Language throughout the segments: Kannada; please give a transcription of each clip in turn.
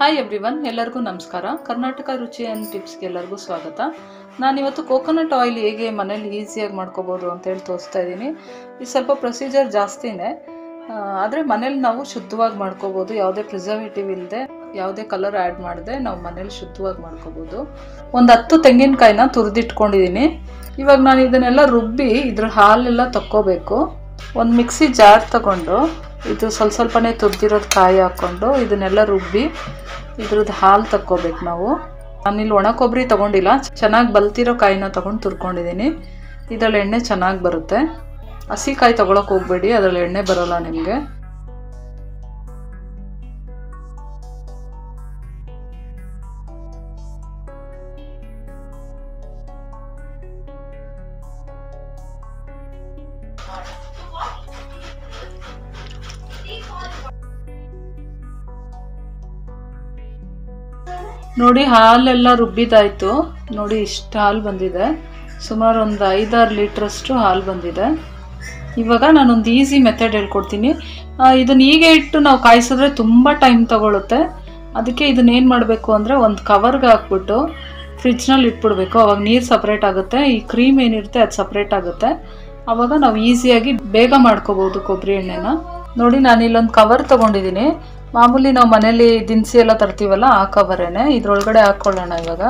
ಹಾಯ್ ಎವ್ರಿವನ್ ಎಲ್ಲರಿಗೂ ನಮಸ್ಕಾರ ಕರ್ನಾಟಕ ರುಚಿ ಆ್ಯಂಡ್ ಟಿಪ್ಸ್ಗೆ ಎಲ್ಲರಿಗೂ ಸ್ವಾಗತ ನಾನಿವತ್ತು ಕೋಕೋನಟ್ ಆಯಿಲ್ ಹೇಗೆ ಮನೇಲಿ ಈಸಿಯಾಗಿ ಮಾಡ್ಕೋಬೋದು ಅಂತೇಳಿ ತೋರಿಸ್ತಾ ಇದ್ದೀನಿ ಇದು ಸ್ವಲ್ಪ ಪ್ರೊಸೀಜರ್ ಜಾಸ್ತಿನೇ ಆದರೆ ಮನೇಲಿ ನಾವು ಶುದ್ಧವಾಗಿ ಮಾಡ್ಕೋಬೋದು ಯಾವುದೇ ಪ್ರಿಸರ್ವೇಟಿವ್ ಇಲ್ಲದೆ ಯಾವುದೇ ಕಲರ್ ಆ್ಯಡ್ ಮಾಡದೆ ನಾವು ಮನೇಲಿ ಶುದ್ಧವಾಗಿ ಮಾಡ್ಕೋಬೋದು ಒಂದು ಹತ್ತು ತೆಂಗಿನಕಾಯಿನ ತುರಿದಿಟ್ಕೊಂಡಿದ್ದೀನಿ ಇವಾಗ ನಾನು ಇದನ್ನೆಲ್ಲ ರುಬ್ಬಿ ಇದ್ರ ಹಾಲೆಲ್ಲ ತಕ್ಕೋಬೇಕು ಒಂದು ಮಿಕ್ಸಿ ಜಾರ್ ತಗೊಂಡು ಇದು ಸ್ವಲ್ಪ ಸ್ವಲ್ಪನೇ ತುರಿದಿರೋದು ಕಾಯಿ ಹಾಕ್ಕೊಂಡು ಇದನ್ನೆಲ್ಲ ರುಬ್ಬಿ ಇದ್ರದ್ದು ಹಾಲು ತಕ್ಕೋಬೇಕು ನಾವು ನಾನಿಲ್ಲಿ ಒಣ ಕೊಬ್ಬರಿ ತೊಗೊಂಡಿಲ್ಲ ಚೆನ್ನಾಗಿ ಬಲ್ತಿರೋ ಕಾಯಿನ ತೊಗೊಂಡು ತುರ್ಕೊಂಡಿದ್ದೀನಿ ಇದರಲ್ಲಿ ಎಣ್ಣೆ ಚೆನ್ನಾಗಿ ಬರುತ್ತೆ ಹಸಿ ಕಾಯಿ ತೊಗೊಳಕ್ಕೆ ಹೋಗಬೇಡಿ ಅದರಲ್ಲಿ ಎಣ್ಣೆ ಬರೋಲ್ಲ ನಿಮಗೆ ನೋಡಿ ಹಾಲೆಲ್ಲ ರುಬ್ಬಿದಾಯ್ತು ನೋಡಿ ಇಷ್ಟು ಹಾಲು ಬಂದಿದೆ ಸುಮಾರು ಒಂದು ಐದಾರು ಲೀಟ್ರಷ್ಟು ಹಾಲು ಬಂದಿದೆ ಇವಾಗ ನಾನೊಂದು ಈಸಿ ಮೆಥಡ್ ಹೇಳ್ಕೊಡ್ತೀನಿ ಇದನ್ನು ಹೀಗೆ ಇಟ್ಟು ನಾವು ಕಾಯಿಸಿದ್ರೆ ತುಂಬ ಟೈಮ್ ತಗೊಳುತ್ತೆ ಅದಕ್ಕೆ ಇದನ್ನ ಏನು ಮಾಡಬೇಕು ಅಂದರೆ ಒಂದು ಕವರ್ಗೆ ಹಾಕ್ಬಿಟ್ಟು ಫ್ರಿಜ್ನಲ್ಲಿ ಇಟ್ಬಿಡ್ಬೇಕು ಅವಾಗ ನೀರು ಸಪ್ರೇಟ್ ಆಗುತ್ತೆ ಈ ಕ್ರೀಮ್ ಏನಿರುತ್ತೆ ಅದು ಸಪ್ರೇಟ್ ಆಗುತ್ತೆ ಅವಾಗ ನಾವು ಈಸಿಯಾಗಿ ಬೇಗ ಮಾಡ್ಕೋಬೋದು ಕೊಬ್ಬರಿ ಎಣ್ಣೆನ ನೋಡಿ ನಾನು ಇಲ್ಲೊಂದು ಕವರ್ ತೊಗೊಂಡಿದ್ದೀನಿ ಮಾಮೂಲಿ ನಾವು ಮನೇಲಿ ದಿನಸಿ ಎಲ್ಲ ತರ್ತೀವಲ್ಲ ಆ ಕವರೇನೆ ಇದ್ರೊಳಗಡೆ ಹಾಕ್ಕೊಳ್ಳೋಣ ಇವಾಗ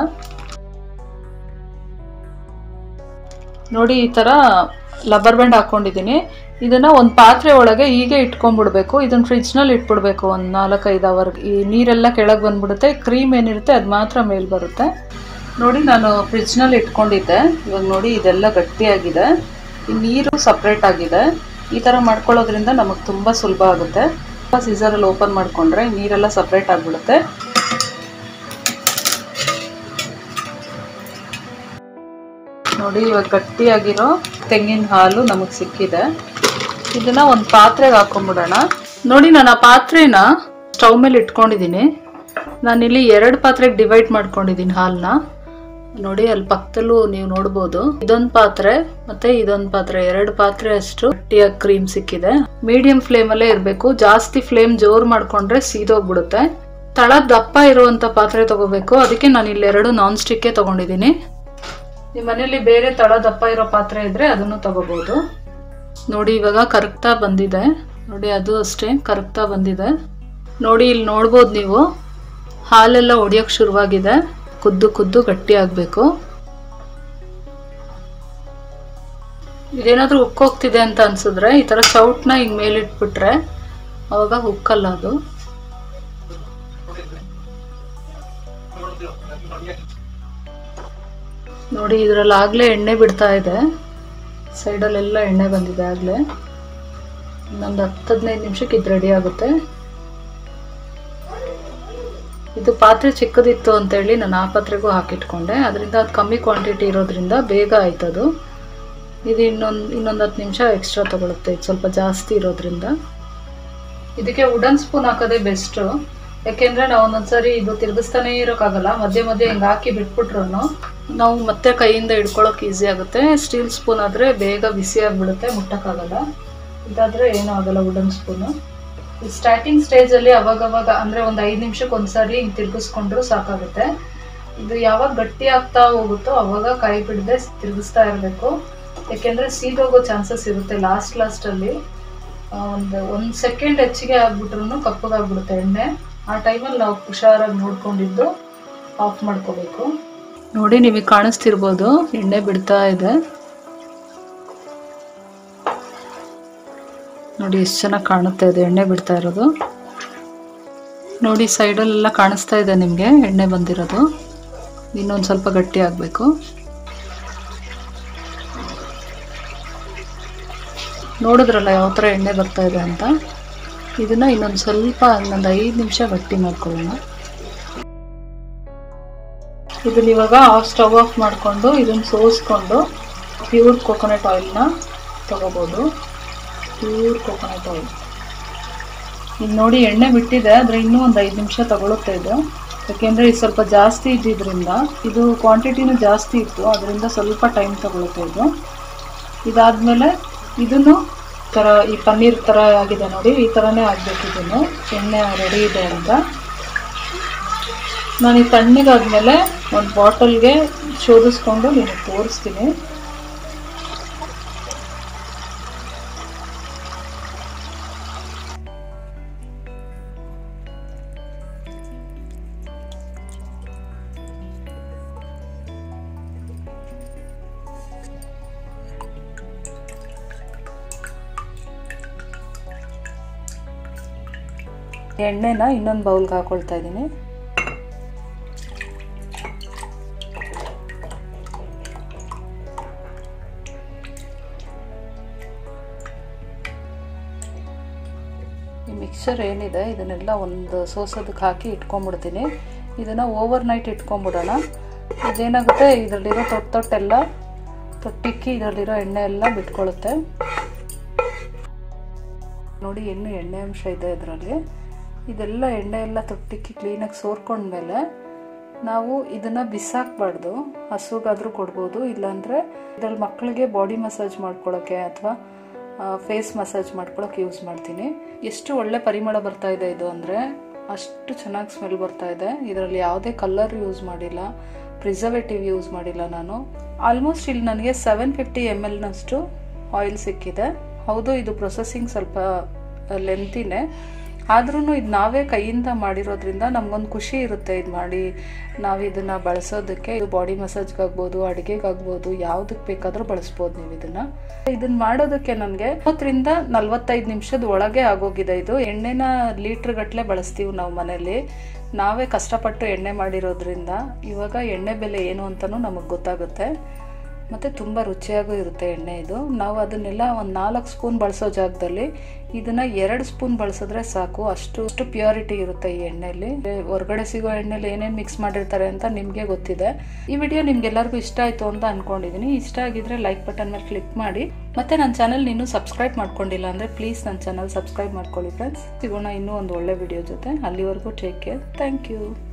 ನೋಡಿ ಈ ಥರ ಲಬ್ಬರ್ ಬ್ಯಾಂಡ್ ಹಾಕ್ಕೊಂಡಿದ್ದೀನಿ ಇದನ್ನು ಒಂದು ಪಾತ್ರೆ ಒಳಗೆ ಹೀಗೆ ಇಟ್ಕೊಂಡ್ಬಿಡ್ಬೇಕು ಇದನ್ನು ಫ್ರಿಜ್ನಲ್ಲಿ ಇಟ್ಬಿಡ್ಬೇಕು ಒಂದು ನಾಲ್ಕೈದು ಅವರ್ ಈ ನೀರೆಲ್ಲ ಕೆಳಗೆ ಬಂದ್ಬಿಡುತ್ತೆ ಕ್ರೀಮ್ ಏನಿರುತ್ತೆ ಅದು ಮಾತ್ರ ಮೇಲೆ ಬರುತ್ತೆ ನೋಡಿ ನಾನು ಫ್ರಿಜ್ನಲ್ಲಿ ಇಟ್ಕೊಂಡಿದ್ದೆ ಇವಾಗ ನೋಡಿ ಇದೆಲ್ಲ ಗಟ್ಟಿಯಾಗಿದೆ ಈ ನೀರು ಸಪ್ರೇಟ್ ಆಗಿದೆ ಈ ಥರ ಮಾಡ್ಕೊಳ್ಳೋದ್ರಿಂದ ನಮಗೆ ತುಂಬ ಸುಲಭ ಆಗುತ್ತೆ ಸೀಸರಲ್ಲಿ ಓಪನ್ ಮಾಡಿಕೊಂಡ್ರೆ ನೀರೆಲ್ಲ ಸಪ್ರೇಟ್ ಆಗಿಬಿಡುತ್ತೆ ನೋಡಿ ಇವಾಗ ಗಟ್ಟಿಯಾಗಿರೋ ತೆಂಗಿನ ಹಾಲು ನಮಗೆ ಸಿಕ್ಕಿದೆ ಇದನ್ನ ಒಂದು ಪಾತ್ರೆಗೆ ಹಾಕೊಂಡ್ಬಿಡೋಣ ನೋಡಿ ನಾನು ಆ ಪಾತ್ರೆನ ಸ್ಟವ್ ಮೇಲೆ ಇಟ್ಕೊಂಡಿದ್ದೀನಿ ನಾನಿಲ್ಲಿ ಎರಡು ಪಾತ್ರೆಗೆ ಡಿವೈಡ್ ಮಾಡ್ಕೊಂಡಿದ್ದೀನಿ ಹಾಲನ್ನ ನೋಡಿ ಅಲ್ಲಿ ಪಕ್ಕದಲ್ಲೂ ನೀವು ನೋಡ್ಬೋದು ಇದೊಂದು ಪಾತ್ರೆ ಮತ್ತೆ ಇದೊಂದು ಪಾತ್ರೆ ಎರಡು ಪಾತ್ರೆ ಅಷ್ಟು ಗಟ್ಟಿಯಾಗಿ ಕ್ರೀಮ್ ಸಿಕ್ಕಿದೆ ಮೀಡಿಯಂ ಫ್ಲೇಮಲ್ಲೇ ಇರಬೇಕು ಜಾಸ್ತಿ ಫ್ಲೇಮ್ ಜೋರ್ ಮಾಡ್ಕೊಂಡ್ರೆ ಸೀದೋಗ್ಬಿಡುತ್ತೆ ತಳ ದಪ್ಪ ಇರುವಂತ ಪಾತ್ರೆ ತಗೋಬೇಕು ಅದಕ್ಕೆ ನಾನು ಇಲ್ಲಿ ಎರಡು ನಾನ್ ಸ್ಟಿಕ್ಕೇ ತಗೊಂಡಿದ್ದೀನಿ ನಿಮ್ಮ ಮನೇಲಿ ಬೇರೆ ತಳ ದಪ್ಪ ಇರೋ ಪಾತ್ರೆ ಇದ್ರೆ ಅದನ್ನು ತಗೋಬಹುದು ನೋಡಿ ಇವಾಗ ಕರಗ್ತಾ ಬಂದಿದೆ ನೋಡಿ ಅದು ಅಷ್ಟೇ ಕರಗ್ತಾ ಬಂದಿದೆ ನೋಡಿ ಇಲ್ಲಿ ನೋಡ್ಬೋದು ನೀವು ಹಾಲೆಲ್ಲ ಒಡಿಯೋಕೆ ಶುರುವಾಗಿದೆ ಕುದ್ದು ಕುದ್ದು ಗಟ್ಟಿ ಆಗಬೇಕು ಇದೇನಾದ್ರೂ ಉಕ್ಕೋಗ್ತಿದೆ ಅಂತ ಅನ್ಸಿದ್ರೆ ಈ ಥರ ಸೌಟ್ನ ಹಿಂಗೆ ಮೇಲಿಟ್ಬಿಟ್ರೆ ಅವಾಗ ಉಕ್ಕಲ್ಲ ಅದು ನೋಡಿ ಇದರಲ್ಲಿ ಆಗಲೇ ಎಣ್ಣೆ ಬಿಡ್ತಾ ಇದೆ ಸೈಡಲ್ಲೆಲ್ಲ ಎಣ್ಣೆ ಬಂದಿದೆ ಆಗಲೇ ಇನ್ನೊಂದು ಹತ್ತು ಹದಿನೈದು ನಿಮಿಷಕ್ಕೆ ಇದು ರೆಡಿ ಆಗುತ್ತೆ ಇದು ಪಾತ್ರೆ ಚಿಕ್ಕದಿತ್ತು ಅಂತೇಳಿ ನಾನು ಆ ಪಾತ್ರೆಗೂ ಹಾಕಿಟ್ಕೊಂಡೆ ಅದರಿಂದ ಅದು ಕಮ್ಮಿ ಕ್ವಾಂಟಿಟಿ ಇರೋದ್ರಿಂದ ಬೇಗ ಆಯ್ತದು ಇದು ಇನ್ನೊಂದು ಇನ್ನೊಂದು ಹತ್ತು ನಿಮಿಷ ಎಕ್ಸ್ಟ್ರಾ ತಗೊಳುತ್ತೆ ಇದು ಸ್ವಲ್ಪ ಜಾಸ್ತಿ ಇರೋದ್ರಿಂದ ಇದಕ್ಕೆ ವುಡನ್ ಸ್ಪೂನ್ ಹಾಕೋದೇ ಬೆಸ್ಟು ಯಾಕೆಂದರೆ ನಾವು ಒಂದೊಂದ್ಸರಿ ಇದು ತಿರುಗಿಸ್ತಾನೇ ಇರೋಕ್ಕಾಗಲ್ಲ ಮಧ್ಯೆ ಮಧ್ಯೆ ಹಿಂಗೆ ಹಾಕಿ ಬಿಟ್ಬಿಟ್ರು ನಾವು ಮತ್ತೆ ಕೈಯಿಂದ ಹಿಡ್ಕೊಳ್ಳೋಕೆ ಈಸಿ ಆಗುತ್ತೆ ಸ್ಟೀಲ್ ಸ್ಪೂನ್ ಆದರೆ ಬೇಗ ಬಿಸಿ ಆಗಿಬಿಡುತ್ತೆ ಮುಟ್ಟಕ್ಕಾಗಲ್ಲ ಇದಾದರೆ ಏನೂ ಆಗಲ್ಲ ವುಡನ್ ಸ್ಪೂನು ಸ್ಟಾರ್ಟಿಂಗ್ ಸ್ಟೇಜಲ್ಲಿ ಅವಾಗವಾಗ ಅಂದರೆ ಒಂದು ಐದು ನಿಮಿಷಕ್ಕೆ ಒಂದ್ಸರಿ ಹಿಂಗೆ ತಿರುಗಿಸ್ಕೊಂಡ್ರು ಸಾಕಾಗುತ್ತೆ ಇದು ಯಾವಾಗ ಗಟ್ಟಿ ಆಗ್ತಾ ಹೋಗುತ್ತೋ ಅವಾಗ ಕೈ ಬಿಡದೆ ತಿರುಗಿಸ್ತಾ ಇರಬೇಕು ಯಾಕೆಂದರೆ ಸೀದೋಗೋ ಚಾನ್ಸಸ್ ಇರುತ್ತೆ ಲಾಸ್ಟ್ ಲಾಸ್ಟಲ್ಲಿ ಒಂದು ಒಂದು ಸೆಕೆಂಡ್ ಹೆಚ್ಚಿಗೆ ಆಗ್ಬಿಟ್ರು ಕಪ್ಪಗಾಗ್ಬಿಡುತ್ತೆ ಎಣ್ಣೆ ಆ ಟೈಮಲ್ಲಿ ನಾವು ಹುಷಾರಾಗಿ ನೋಡ್ಕೊಂಡಿದ್ದು ಆಫ್ ಮಾಡ್ಕೋಬೇಕು ನೋಡಿ ನಿಮಗೆ ಕಾಣಿಸ್ತಿರ್ಬೋದು ಎಣ್ಣೆ ಬಿಡ್ತಾ ಇದೆ ನೋಡಿ ಎಷ್ಟು ಚೆನ್ನಾಗಿ ಕಾಣುತ್ತೆ ಇದೆ ಎಣ್ಣೆ ಬಿಡ್ತಾ ಇರೋದು ನೋಡಿ ಸೈಡಲ್ಲೆಲ್ಲ ಕಾಣಿಸ್ತಾ ಇದೆ ನಿಮಗೆ ಎಣ್ಣೆ ಬಂದಿರೋದು ಇನ್ನೊಂದು ಸ್ವಲ್ಪ ಗಟ್ಟಿ ಆಗಬೇಕು ನೋಡಿದ್ರಲ್ಲ ಯಾವ ಥರ ಎಣ್ಣೆ ಬರ್ತಾ ಇದೆ ಅಂತ ಇದನ್ನು ಇನ್ನೊಂದು ಸ್ವಲ್ಪ ಇನ್ನೊಂದು ಐದು ನಿಮಿಷ ಗಟ್ಟಿ ಮಾಡ್ಕೊಳ್ಳೋಣ ಇದನ್ನ ಇವಾಗ ಆಫ್ ಸ್ಟವ್ ಆಫ್ ಮಾಡಿಕೊಂಡು ಇದನ್ನು ಸೋಸ್ಕೊಂಡು ಪ್ಯೂರ್ ಕೋಕೋನಟ್ ಆಯಿಲ್ನ ತೊಗೋಬೋದು ಪ್ಯೂರ್ ಕೋಕೋನಟ್ ಆಯಿಲ್ ಈಗ ನೋಡಿ ಎಣ್ಣೆ ಬಿಟ್ಟಿದೆ ಆದರೆ ಇನ್ನೂ ಒಂದು ಐದು ನಿಮಿಷ ತಗೊಳುತ್ತೆ ಇದು ಯಾಕೆಂದರೆ ಇದು ಸ್ವಲ್ಪ ಜಾಸ್ತಿ ಇದ್ದಿದ್ದರಿಂದ ಇದು ಕ್ವಾಂಟಿಟಿನೂ ಜಾಸ್ತಿ ಇತ್ತು ಅದರಿಂದ ಸ್ವಲ್ಪ ಟೈಮ್ ತಗೊಳುತ್ತೆ ಇದು ಇದಾದಮೇಲೆ ಇದನ್ನು ಥರ ಈ ಪನ್ನೀರ್ ಥರ ಆಗಿದೆ ನೋಡಿ ಈ ಥರನೇ ಆಗಬೇಕು ಇದನ್ನು ಎಣ್ಣೆ ರೆಡಿ ಇದೆ ಅಂತ ನಾನು ಈ ತಣ್ಣಗಾದ್ಮೇಲೆ ಒಂದು ಬಾಟಲ್ಗೆ ಶೋಧಿಸ್ಕೊಂಡು ನಿಮಗೆ ತೋರಿಸ್ತೀನಿ ಎಣ್ಣೆನ ಇನ್ನೊಂದು ಬೌಲ್ಗೆ ಹಾಕೊಳ್ತಾ ಇದ್ದೀನಿ ಈ ಮಿಕ್ಸರ್ ಏನಿದೆ ಇದನ್ನೆಲ್ಲ ಒಂದು ಸೋಸೋದಕ್ಕೆ ಹಾಕಿ ಇಟ್ಕೊಂಡ್ಬಿಡ್ತೀನಿ ಇದನ್ನು ಓವರ್ ನೈಟ್ ಇಟ್ಕೊಂಡ್ಬಿಡೋಣ ಇದೇನಾಗುತ್ತೆ ಇದರಲ್ಲಿರೋ ತೊಟ್ಟು ತೊಟ್ಟೆಲ್ಲ ತೊಟ್ಟಿಕ್ಕಿ ಇದರಲ್ಲಿರೋ ಎಣ್ಣೆ ಎಲ್ಲ ಬಿಟ್ಕೊಳ್ಳುತ್ತೆ ನೋಡಿ ಇನ್ನೂ ಎಣ್ಣೆ ಅಂಶ ಇದೆ ಇದರಲ್ಲಿ ಇದೆಲ್ಲ ಎಣ್ಣೆ ಎಲ್ಲ ತೊಟ್ಟಿಕ್ಕಿ ಕ್ಲೀನಾಗಿ ಸೋರ್ಕೊಂಡ್ಮೇಲೆ ನಾವು ಇದನ್ನು ಬಿಸಾಕಬಾರ್ದು ಹಸುಗಾದರೂ ಕೊಡ್ಬೋದು ಇಲ್ಲಾಂದರೆ ಇದರಲ್ಲಿ ಮಕ್ಕಳಿಗೆ ಬಾಡಿ ಮಸಾಜ್ ಮಾಡ್ಕೊಳ್ಳೋಕ್ಕೆ ಅಥವಾ ಫೇಸ್ ಮಸಾಜ್ ಮಾಡ್ಕೊಳ್ಳೋಕೆ ಯೂಸ್ ಮಾಡ್ತೀನಿ ಎಷ್ಟು ಒಳ್ಳೆ ಪರಿಮಳ ಬರ್ತಾ ಇದೆ ಇದು ಅಂದರೆ ಅಷ್ಟು ಚೆನ್ನಾಗಿ ಸ್ಮೆಲ್ ಬರ್ತಾ ಇದೆ ಇದರಲ್ಲಿ ಯಾವುದೇ ಕಲರ್ ಯೂಸ್ ಮಾಡಿಲ್ಲ ಪ್ರಿಸರ್ವೇಟಿವ್ ಯೂಸ್ ಮಾಡಿಲ್ಲ ನಾನು ಆಲ್ಮೋಸ್ಟ್ ಇಲ್ಲಿ ನನಗೆ ಸೆವೆನ್ ಫಿಫ್ಟಿ ಎಮ್ ಎಲ್ನಷ್ಟು ಆಯಿಲ್ ಸಿಕ್ಕಿದೆ ಹೌದು ಇದು ಪ್ರೊಸೆಸಿಂಗ್ ಸ್ವಲ್ಪ ಲೆಂತಿನೇ ಆದ್ರೂ ಇದು ನಾವೇ ಕೈಯಿಂದ ಮಾಡಿರೋದ್ರಿಂದ ನಮ್ಗೊಂದು ಖುಷಿ ಇರುತ್ತೆ ಇದು ಮಾಡಿ ನಾವು ಇದನ್ನ ಬಳಸೋದಕ್ಕೆ ಇದು ಬಾಡಿ ಮಸಾಜ್ಗಾಗ್ಬೋದು ಅಡುಗೆಗಾಗ್ಬೋದು ಯಾವುದಕ್ಕೆ ಬೇಕಾದರೂ ಬಳಸ್ಬೋದು ನೀವು ಇದನ್ನ ಇದನ್ನ ಮಾಡೋದಕ್ಕೆ ನನಗೆ ಮೂವತ್ತರಿಂದ ನಲ್ವತ್ತೈದು ನಿಮಿಷದ ಒಳಗೆ ಆಗೋಗಿದೆ ಇದು ಎಣ್ಣೆನ ಲೀಟ್ರ್ ಗಟ್ಟಲೆ ಬಳಸ್ತೀವಿ ನಾವು ಮನೇಲಿ ನಾವೇ ಕಷ್ಟಪಟ್ಟು ಎಣ್ಣೆ ಮಾಡಿರೋದ್ರಿಂದ ಇವಾಗ ಎಣ್ಣೆ ಬೆಲೆ ಏನು ಅಂತಲೂ ನಮಗೆ ಗೊತ್ತಾಗುತ್ತೆ ಮತ್ತು ತುಂಬ ರುಚಿಯಾಗೂ ಇರುತ್ತೆ ಎಣ್ಣೆ ಇದು ನಾವು ಅದನ್ನೆಲ್ಲ ಒಂದು ನಾಲ್ಕು ಸ್ಪೂನ್ ಬಳಸೋ ಜಾಗದಲ್ಲಿ ಇದನ್ನು ಎರಡು ಸ್ಪೂನ್ ಬಳಸಿದ್ರೆ ಸಾಕು ಅಷ್ಟು ಅಷ್ಟು ಪ್ಯೂರಿಟಿ ಇರುತ್ತೆ ಈ ಎಣ್ಣೆಯಲ್ಲಿ ಹೊರಗಡೆ ಸಿಗೋ ಎಣ್ಣೆಲಿ ಏನೇನು ಮಿಕ್ಸ್ ಮಾಡಿರ್ತಾರೆ ಅಂತ ನಿಮಗೆ ಗೊತ್ತಿದೆ ಈ ವಿಡಿಯೋ ನಿಮ್ಗೆಲ್ಲರಿಗೂ ಇಷ್ಟ ಆಯಿತು ಅಂತ ಅಂದ್ಕೊಂಡಿದ್ದೀನಿ ಇಷ್ಟ ಆಗಿದ್ರೆ ಲೈಕ್ ಬಟನ್ ಮೇಲೆ ಕ್ಲಿಕ್ ಮಾಡಿ ಮತ್ತು ನನ್ನ ಚಾನಲ್ ಇನ್ನೂ ಸಬ್ಸ್ಕ್ರೈಬ್ ಮಾಡ್ಕೊಂಡಿಲ್ಲ ಅಂದರೆ ಪ್ಲೀಸ್ ನನ್ನ ಚಾನಲ್ ಸಬ್ಸ್ಕ್ರೈಬ್ ಮಾಡ್ಕೊಳ್ಳಿ ಫ್ರೆಂಡ್ಸ್ ಸಿಗೋಣ ಇನ್ನೂ ಒಂದು ಒಳ್ಳೆ ವಿಡಿಯೋ ಜೊತೆ ಅಲ್ಲಿವರೆಗೂ ಟೇಕ್ ಕೇರ್ ಥ್ಯಾಂಕ್ ಯು